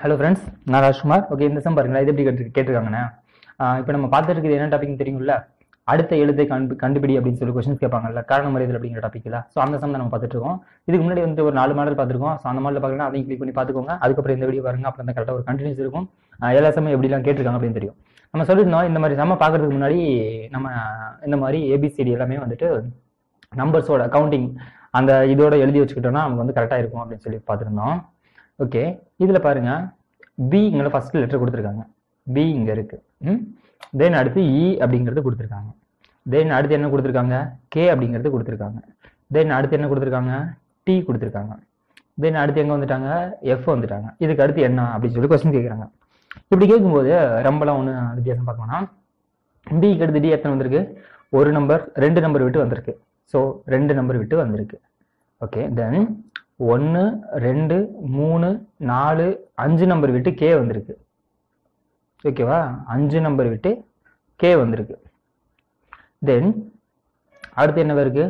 hello friends நான் Rajkumar okay இந்த some பாருங்களா இது எப்படி கேட்டு கேட்டிருக்காங்கண்ணே இப்போ நம்ம பார்த்துட்டு இருக்குது என்ன டாபிக் தெரியும்ல அடுத்த எழுத்தை கண்டு கண்டுபிடி அப்படின்னு சொல்லி கொஸ்டின்ஸ் கேட்பாங்கல்ல காரண மரியாதை அப்படிங்கிற டாபிக்ல ஸோ அந்த சம் தான் நம்ம பார்த்துட்டு இருக்கோம் இதுக்கு முன்னாடி வந்து ஒரு நாலு மாடல் பார்த்துருக்கோம் ஸோ அந்த மாடல் பார்க்கலாம் அதையும் கிளிக் பண்ணி பார்த்துக்கோங்க அதுக்கப்புறம் இந்த வீடியோ பாருங்க அப்புறம் அந்த கரெக்டாக ஒரு கண்டினியூஸ் இருக்கும் ஆஹ் எல்லா சமயம் எப்படிலாம் கேட்டிருக்காங்க அப்படின்னு தெரியும் நம்ம சொல்லியிருந்தோம் இந்த மாதிரி சம்ம பார்க்கறதுக்கு முன்னாடி நம்ம இந்த மாதிரி ஏபிசிடி எல்லாமே வந்துட்டு நம்பர்ஸோட கவுண்டிங் அந்த இதோட எழுதி வச்சுக்கிட்டோம்னா நமக்கு வந்து கரெக்டாக இருக்கும் அப்படின்னு சொல்லி பார்த்துருந்தோம் ஓகே இதில் பாருங்க பி இங்கே ஃபர்ஸ்ட் லெட்டர் கொடுத்துருக்காங்க பி இங்கே இருக்கு ம் தென் அடுத்து இ அப்படிங்கிறது கொடுத்துருக்காங்க தென் அடுத்து என்ன கொடுத்துருக்காங்க கே அப்படிங்கிறது கொடுத்துருக்காங்க தென் அடுத்து என்ன கொடுத்துருக்காங்க டி கொடுத்துருக்காங்க தென் அடுத்து எங்கே வந்துட்டாங்க எஃப் வந்துட்டாங்க இதுக்கு அடுத்து என்ன அப்படின்னு சொல்லி கொஸ்டின் கேட்குறாங்க இப்படி கேட்கும்போது ரொம்பலாம் ஒன்றும் வித்தியாசம் பார்க்கணும்னா பிக்கு அடுத்து டி எத்தனை வந்திருக்கு ஒரு நம்பர் ரெண்டு நம்பர் விட்டு வந்திருக்கு ஸோ ரெண்டு நம்பர் விட்டு வந்திருக்கு ஓகே தென் ஒன்று ரெண்டு மூணு நாலு அஞ்சு நம்பர் விட்டு கே வந்திருக்கு ஓகேவா அஞ்சு நம்பர் விட்டு கே வந்திருக்கு தென் அடுத்து என்ன இருக்கு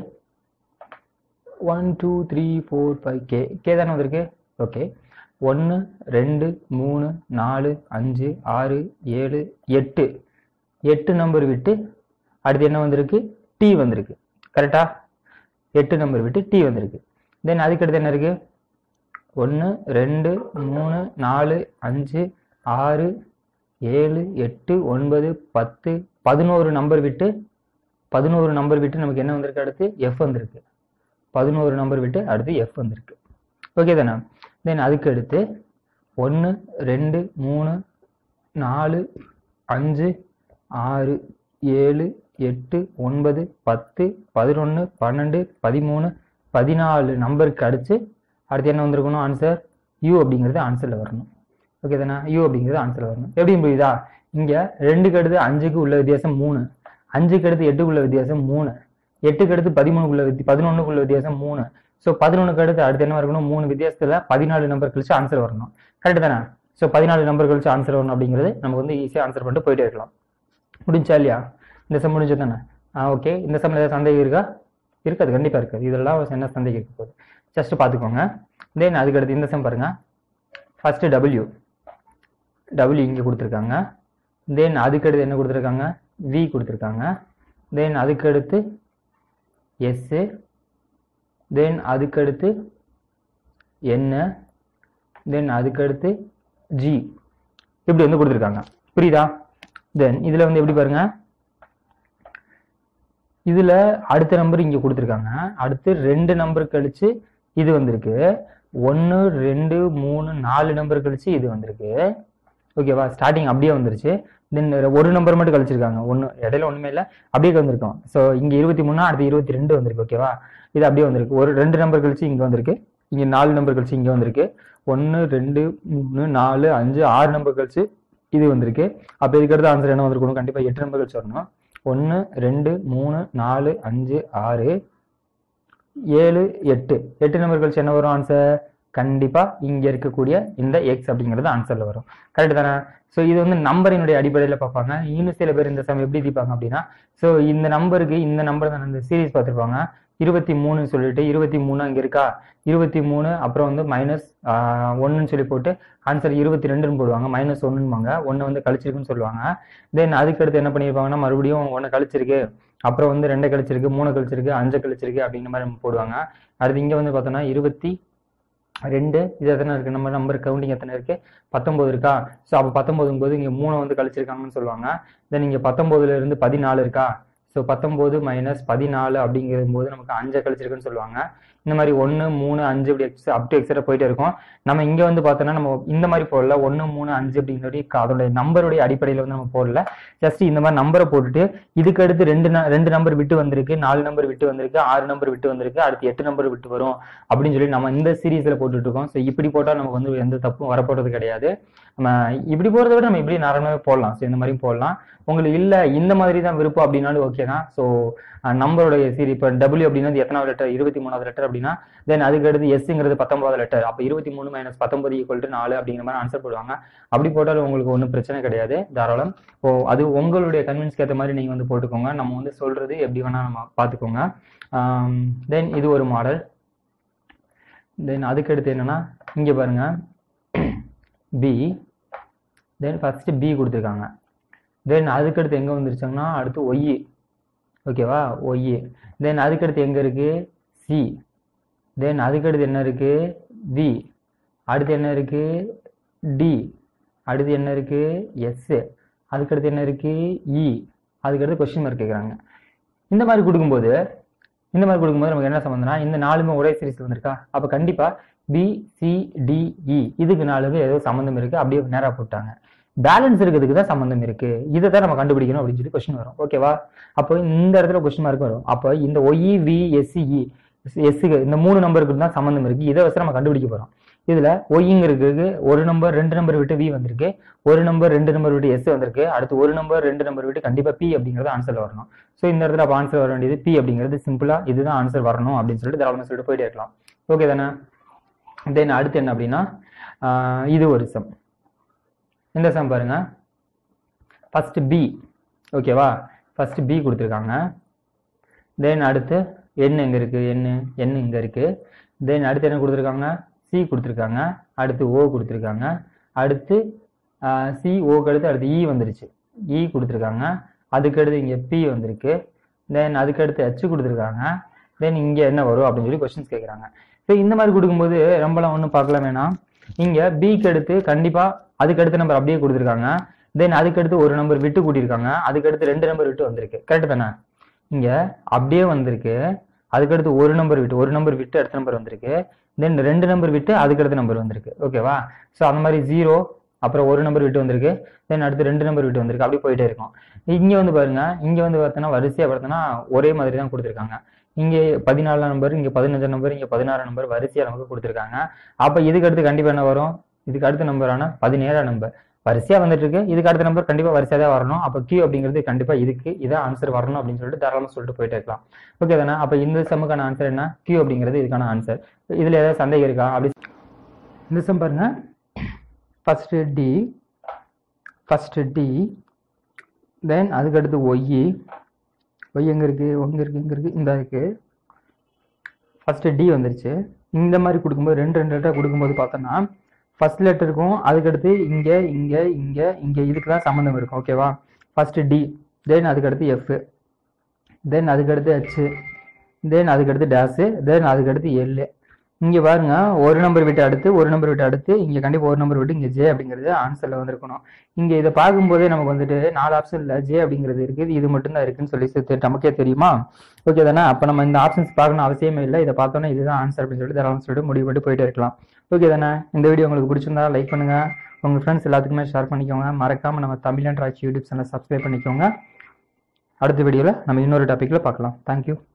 one two three four five K K தானே வந்திருக்கு ஓகே ஒன்று ரெண்டு மூணு நாலு அஞ்சு ஆறு ஏழு எட்டு எட்டு நம்பர் விட்டு அடுத்து என்ன வந்திருக்கு டி வந்திருக்கு கரெக்டா எட்டு நம்பர் விட்டு டி வந்திருக்கு தென் அதுக்கடுத்து என்ன இருக்கு ஒன்று ரெண்டு மூணு நாலு அஞ்சு ஆறு ஏழு எட்டு ஒன்பது பத்து பதினோரு நம்பர் விட்டு பதினோரு நம்பர் விட்டு நமக்கு என்ன வந்திருக்கு அடுத்து எஃப் வந்திருக்கு பதினோரு நம்பர் விட்டு அடுத்து எஃப் வந்திருக்கு ஓகே தானே தென் அதுக்கு அடுத்து ஒன்று ரெண்டு மூணு நாலு அஞ்சு ஆறு ஏழு எட்டு ஒன்பது பத்து பதினொன்று பன்னெண்டு பதிமூணு பதினாலு நம்பருக்கு அடிச்சு அடுத்து என்ன வந்திருக்கணும் ஆன்சர் யூ அப்படிங்கிறது ஆன்சரில் வரணும் ஓகே தானே யூ அப்படிங்கிறது ஆன்சரில் வரணும் எப்படி புரியுதா இங்கே ரெண்டுக்கு அடுத்து அஞ்சுக்கு உள்ள வித்தியாசம் மூணு அஞ்சுக்கு அடுத்து எட்டுக்குள்ள வித்தியாசம் மூணு எட்டுக்கு அடுத்து பதிமூணுக்குள்ள வித்தி பதினொன்றுக்குள்ள வித்தியாசம் மூணு ஸோ பதினொன்றுக்கு அடுத்து அடுத்து என்ன இருக்கணும் மூணு வித்தியாசத்தில் பதினாலு நம்பர் கழிச்சு ஆன்சர் வரணும் கரெக்ட் தானே ஸோ பதினாலு நம்பர் கழிச்சு ஆன்சர் வரணும் அப்படிங்கிறது நமக்கு வந்து ஈஸியாக ஆன்சர் பண்ணிட்டு போயிட்டே இருக்கலாம் முடிஞ்சா இல்லையா இந்த சம் முடிஞ்சு தானே ஆ ஓகே இந்த சம்மில் ஏதாவது சந்தேகம் இருக்கா இருக்காது கண்டிப்பாக இருக்காது இதெல்லாம் என்ன சந்தேகம் இருக்க போகுது ஜஸ்ட் பார்த்துக்கோங்க தென் அதுக்கு அடுத்து இந்த சம் பாருங்க ஃபர்ஸ்ட் டபிள்யூ டபிள்யூ இங்கே கொடுத்துருக்காங்க தென் அதுக்கடுத்து என்ன கொடுத்துருக்காங்க வி கொடுத்துருக்காங்க தென் அதுக்கடுத்து எஸ்ஸு தென் அதுக்கடுத்து என்ன தென் அதுக்கடுத்து ஜி இப்படி வந்து கொடுத்துருக்காங்க புரியுதா தென் இதில் வந்து எப்படி பாருங்க இதில் அடுத்த நம்பர் இங்கே கொடுத்துருக்காங்க அடுத்து ரெண்டு நம்பர் கழிச்சு இது வந்திருக்கு ஒன்று ரெண்டு மூணு நாலு நம்பர் கழிச்சு இது வந்திருக்கு ஓகேவா ஸ்டார்டிங் அப்படியே வந்துருச்சு தென் ஒரு நம்பர் மட்டும் கழிச்சிருக்காங்க ஒன்று இடையில ஒன்றுமே இல்லை அப்படியே வந்திருக்கோம் ஸோ இங்கே இருபத்தி மூணா அடுத்து இருபத்தி ரெண்டு வந்திருக்கு ஓகேவா இது அப்படியே வந்திருக்கு ஒரு ரெண்டு நம்பர் கழிச்சு இங்கே வந்திருக்கு இங்கே நாலு நம்பர் கழிச்சு இங்கே வந்திருக்கு ஒன்று ரெண்டு மூணு நாலு அஞ்சு ஆறு நம்பர் கழிச்சு இது வந்திருக்கு அப்போ இதுக்கடுத்து ஆன்சர் என்ன வந்திருக்கணும் கண்டிப்பாக எட்டு நம்பர் கழிச்சு வரணும் ஒன்று ரெண்டு மூணு நாலு அஞ்சு ஆறு ஏழு எட்டு எட்டு நம்பர் கழிச்சு என்ன வரும் ஆன்சர் கண்டிப்பா இங்க இருக்கக்கூடிய இந்த எக்ஸ் அப்படிங்கிறது ஆன்சர்ல வரும் கரெக்ட் தானே ஸோ இது வந்து நம்பரினுடைய அடிப்படையில் பார்ப்பாங்க இன்னும் சில பேர் இந்த சமயம் எப்படி தீப்பாங்க அப்படின்னா ஸோ இந்த நம்பருக்கு இந்த நம்பர் தான் இந்த சீரீஸ் பார்த்துருப்பாங்க இருபத்தி மூணுன்னு சொல்லிட்டு இருபத்தி மூணு அங்கே இருக்கா இருபத்தி மூணு அப்புறம் வந்து மைனஸ் ஒன்றுன்னு சொல்லி போட்டு ஆன்சர் இருபத்தி ரெண்டுன்னு போடுவாங்க மைனஸ் ஒன்றுன்பாங்க ஒன்று வந்து கழிச்சிருக்குன்னு சொல்லுவாங்க தென் அதுக்கடுத்து என்ன பண்ணியிருப்பாங்கன்னா மறுபடியும் ஒன்று கழிச்சிருக்கு அப்புறம் வந்து ரெண்டை கழிச்சிருக்கு மூணு கழிச்சிருக்கு அஞ்சு கழிச்சிருக்கு அப்படிங்கிற மாதிரி நம்ம போடுவாங்க அடுத்து இங்கே வந்து பார்த்தோன்னா இருபத்தி ரெண்டு இது எத்தனை இருக்கு நம்ம நம்பர் கவுண்டிங் எத்தனை இருக்கு பத்தொன்பது இருக்கா ஸோ அப்போ பத்தொன்பதும் போது இங்கே மூணு வந்து கழிச்சிருக்காங்கன்னு சொல்லுவாங்க தென் இங்கே பத்தொன்பதுல இருந்து பதினாலு இருக்கா ஸோ பத்தொம்போது மைனஸ் பதினாலு அப்படிங்கிற போது நமக்கு அஞ்சை கழிச்சிருக்குன்னு சொல்லுவாங்க இந்த மாதிரி ஒன்று மூணு அஞ்சு இப்படி எக்ஸ் அப் டு எக்ஸரா போயிட்டே இருக்கும் நம்ம இங்கே வந்து பார்த்தோன்னா நம்ம இந்த மாதிரி போடல ஒன்று மூணு அஞ்சு அப்படிங்கிறது அதோட நம்பருடைய அடிப்படையில் வந்து நம்ம போடல ஜஸ்ட் இந்த மாதிரி நம்பரை போட்டுட்டு இதுக்கு அடுத்து ரெண்டு ந- ரெண்டு நம்பர் விட்டு வந்திருக்கு நாலு நம்பர் விட்டு வந்திருக்கு ஆறு நம்பர் விட்டு வந்திருக்கு அடுத்து எட்டு நம்பர் விட்டு வரும் அப்படின்னு சொல்லி நம்ம இந்த சீரீஸ்ல போட்டுட்டு இருக்கோம் ஸோ இப்படி போட்டால் நமக்கு வந்து எந்த தப்பும் வரப்போறது கிடையாது நம்ம இப்படி போறதை விட நம்ம இப்படி நார்மலாகவே போடலாம் ஸோ இந்த மாதிரியும் போடலாம் உங்களுக்கு இல்லை இந்த மாதிரி தான் விருப்பம் அப்படின்னாலும் ஓகே தான் ஸோ நம்பருடைய சீரி இப்போ டபிள்யூ அப்படின்னா எத்தனாவது லெட்டர் இருபத்தி மூணாவது லெட்டர் அப்படின்னா தென் அதுக்கு அடுத்து எஸ்ங்கிறது பத்தொன்பதாவது லெட்டர் அப்போ இருபத்தி மூணு மைனஸ் பத்தொன்பது ஈக்குவல் டு நாலு அப்படிங்கிற மாதிரி ஆன்சர் போடுவாங்க அப்படி போட்டாலும் உங்களுக்கு ஒன்றும் பிரச்சனை கிடையாது தாராளம் ஓ அது உங்களுடைய கன்வின்ஸ்க்கு ஏற்ற மாதிரி நீங்கள் வந்து போட்டுக்கோங்க நம்ம வந்து சொல்றது எப்படி வேணா நம்ம பார்த்துக்கோங்க தென் இது ஒரு மாடல் தென் அதுக்கு அடுத்து என்னன்னா இங்கே பாருங்க பி தென் ஃபஸ்ட்டு பி கொடுத்துருக்காங்க தென் அதுக்கடுத்து எங்கே வந்துருச்சாங்கன்னா அடுத்து ஒய் ஓகேவா ஒய் தென் அதுக்கடுத்து எங்கே இருக்குது சி தென் அதுக்கடுத்து என்ன இருக்குது வி அடுத்து என்ன இருக்குது டி அடுத்து என்ன இருக்குது எஸ் அதுக்கடுத்து என்ன இருக்குது இ அதுக்கடுத்து கொஸ்டின் மார்க் கேட்குறாங்க இந்த மாதிரி கொடுக்கும்போது இந்த மாதிரி கொடுக்கும்போது நமக்கு என்ன சம்மந்தம்னா இந்த நாலுமே ஒரே சீரிஸ் வந்திருக்கா அப்போ கண்டிப்பாக பி சி டி இ இதுக்கு நாலுமே ஏதோ சம்மந்தம் இருக்கு அப்படியே நேராக போட்டாங்க பேலன்ஸ் இருக்கிறதுக்கு தான் சம்மந்தம் இருக்கு இதை தான் நம்ம கண்டுபிடிக்கணும் அப்படின்னு சொல்லி கொஸ்டின் வரும் ஓகேவா அப்போ இந்த இடத்துல கொஸ்டின் மார்க் வரும் அப்போ இந்த ஒய் வி எஸ்இ எஸ்ஸுக்கு இந்த மூணு நம்பருக்கு தான் சம்மந்தம் இருக்கு இதை வச்சு நம்ம கண்டுபிடிக்க போறோம் இதுல ஒய்ங்கிறதுக்கு ஒரு நம்பர் ரெண்டு நம்பர் விட்டு வி வந்திருக்கு ஒரு நம்பர் ரெண்டு நம்பர் விட்டு எஸ் வந்திருக்கு அடுத்து ஒரு நம்பர் ரெண்டு நம்பர் விட்டு கண்டிப்பா பி அப்படிங்கிறது ஆன்சர்ல வரணும் ஸோ இந்த இடத்துல அப்போ ஆன்சர் வர வேண்டியது பி அப்படிங்கிறது சிம்பிளா இதுதான் ஆன்சர் வரணும் அப்படின்னு சொல்லிட்டு தாராளமாக சொல்லிட்டு போயிட்டே இருக்கலாம் ஓகே தானே தென் அடுத்து என்ன அப்படின்னா ஆஹ் இது ஒரு சம் இந்த சம் பாருங்க ஃபர்ஸ்ட் பி ஓகேவா ஃபர்ஸ்ட் பி கொடுத்துருக்காங்க தென் அடுத்து என் எங்க இருக்கு என் என் இங்க இருக்கு தென் அடுத்து என்ன கொடுத்துருக்காங்க சி கொடுத்துருக்காங்க அடுத்து ஓ கொடுத்துருக்காங்க அடுத்து சி ஓக்கு அடுத்து அடுத்து இ வந்துருச்சு இ கொடுத்துருக்காங்க அதுக்கடுத்து இங்கே பி வந்திருக்கு தென் அதுக்கடுத்து ஹெச் கொடுத்துருக்காங்க தென் இங்கே என்ன வரும் அப்படின்னு சொல்லி கொஸ்டின்ஸ் கேட்குறாங்க ஸோ இந்த மாதிரி கொடுக்கும்போது ரொம்பலாம் ஒன்றும் பார்க்கலாம் வேணாம் இங்கே பிக்கு அடுத்து கண்டிப்பாக அதுக்கடுத்த நம்பர் அப்படியே கொடுத்துருக்காங்க தென் அதுக்கடுத்து ஒரு நம்பர் விட்டு கூட்டியிருக்காங்க அதுக்கடுத்து ரெண்டு நம்பர் விட்டு வந்திருக்கு கரெக்ட் தானே இங்கே அப்படியே வந்திருக்கு அதுக்கடுத்து ஒரு நம்பர் விட்டு ஒரு நம்பர் விட்டு அடுத்த நம்பர் வந்திருக்கு தென் ரெண்டு நம்பர் விட்டு அதுக்கடுத்த நம்பர் வந்திருக்கு ஓகேவா ஸோ அந்த மாதிரி ஜீரோ அப்புறம் ஒரு நம்பர் விட்டு வந்திருக்கு தென் அடுத்து ரெண்டு நம்பர் விட்டு வந்திருக்கு அப்படி போயிட்டே இருக்கும் இங்கே வந்து பாருங்க இங்கே வந்து பார்த்தோன்னா வரிசையாக பார்த்தோன்னா ஒரே மாதிரி தான் கொடுத்துருக்காங்க இங்கே பதினாலாம் நம்பர் இங்கே பதினஞ்சாம் நம்பர் இங்கே பதினாறு நம்பர் வரிசையாக நமக்கு கொடுத்துருக்காங்க அப்போ இதுக்கு அடுத்து கண்டிப்பாக என்ன வரும் இதுக்கு அடுத்த நம்பரான பதினேழாம் நம்பர் வரிசையா வந்துட்டு இருக்கு இதுக்கு அடுத்த நம்பர் கண்டிப்பா வரிசையா தான் வரணும் அப்ப கியூ அப்படிங்கிறது கண்டிப்பா இதுக்கு இதான் ஆன்சர் வரணும் அப்படின்னு சொல்லிட்டு தாராளமா சொல்லிட்டு போயிட்டே இருக்கலாம் ஓகே தானே அப்ப இந்த சம்முக்கான ஆன்சர் என்ன கியூ அப்படிங்கிறது இதுக்கான ஆன்சர் இதுல ஏதாவது சந்தேகம் இருக்கா அப்படி இந்த சம் பாருங்க first T first T then அதுக்கடுத்து ஒய் ஒய் எங்க இருக்கு எங்க இருக்கு எங்க இருக்கு இந்த இருக்கு ஃபர்ஸ்ட் டி வந்துருச்சு இந்த மாதிரி கொடுக்கும்போது ரெண்டு ரெண்டு லெட்டர் கொடுக்கும்போது பார்த்தோன்னா ஃபர்ஸ்ட் லெட்டருக்கும் அதுக்கடுத்து இங்கே இங்கே இங்கே இங்கே இதுக்கு தான் சம்மந்தம் இருக்கும் ஓகேவா ஃபர்ஸ்ட் டி தென் அதுக்கடுத்து எஃப் தென் அதுக்கடுத்து ஹெச் தென் அதுக்கடுத்து டேஸு தென் அதுக்கடுத்து எல் இங்கே பாருங்க ஒரு நம்பர் விட்டு அடுத்து ஒரு நம்பர் விட்டு அடுத்து இங்கே கண்டிப்பாக ஒரு நம்பர் விட்டு இங்கே ஜே அப்படிங்கிறது ஆன்சரில் வந்திருக்கணும் இங்கே இதை பார்க்கும்போதே நமக்கு வந்துட்டு நாலு ஆப்ஷன் இல்லை ஜே அப்படிங்கிறது இருக்குது இது மட்டும்தான் இருக்குன்னு சொல்லி தெ- நமக்கே தெரியுமா ஓகே தானே அப்போ நம்ம இந்த ஆப்ஷன்ஸ் பார்க்கணும் அவசியமே இல்லை இதை பார்த்தோன்னா இதுதான் ஆன்சர் அப்படின்னு சொல்லிட்டு தாராளம் சொல்லிட்டு முடிவு பண்ணி போயிட்டே இருக்கலாம் ஓகே தானே இந்த வீடியோ உங்களுக்கு பிடிச்சிருந்தா லைக் பண்ணுங்க உங்க ஃப்ரெண்ட்ஸ் எல்லாத்துக்குமே ஷேர் பண்ணிக்கோங்க மறக்காம நம்ம Tamil and Raj YouTube channel subscribe பண்ணிக்கோங்க அடுத்த வீடியோவில் நம்ம இன்னொரு டாப்பிக்கில் பார்க்கலாம் தேங்க்யூ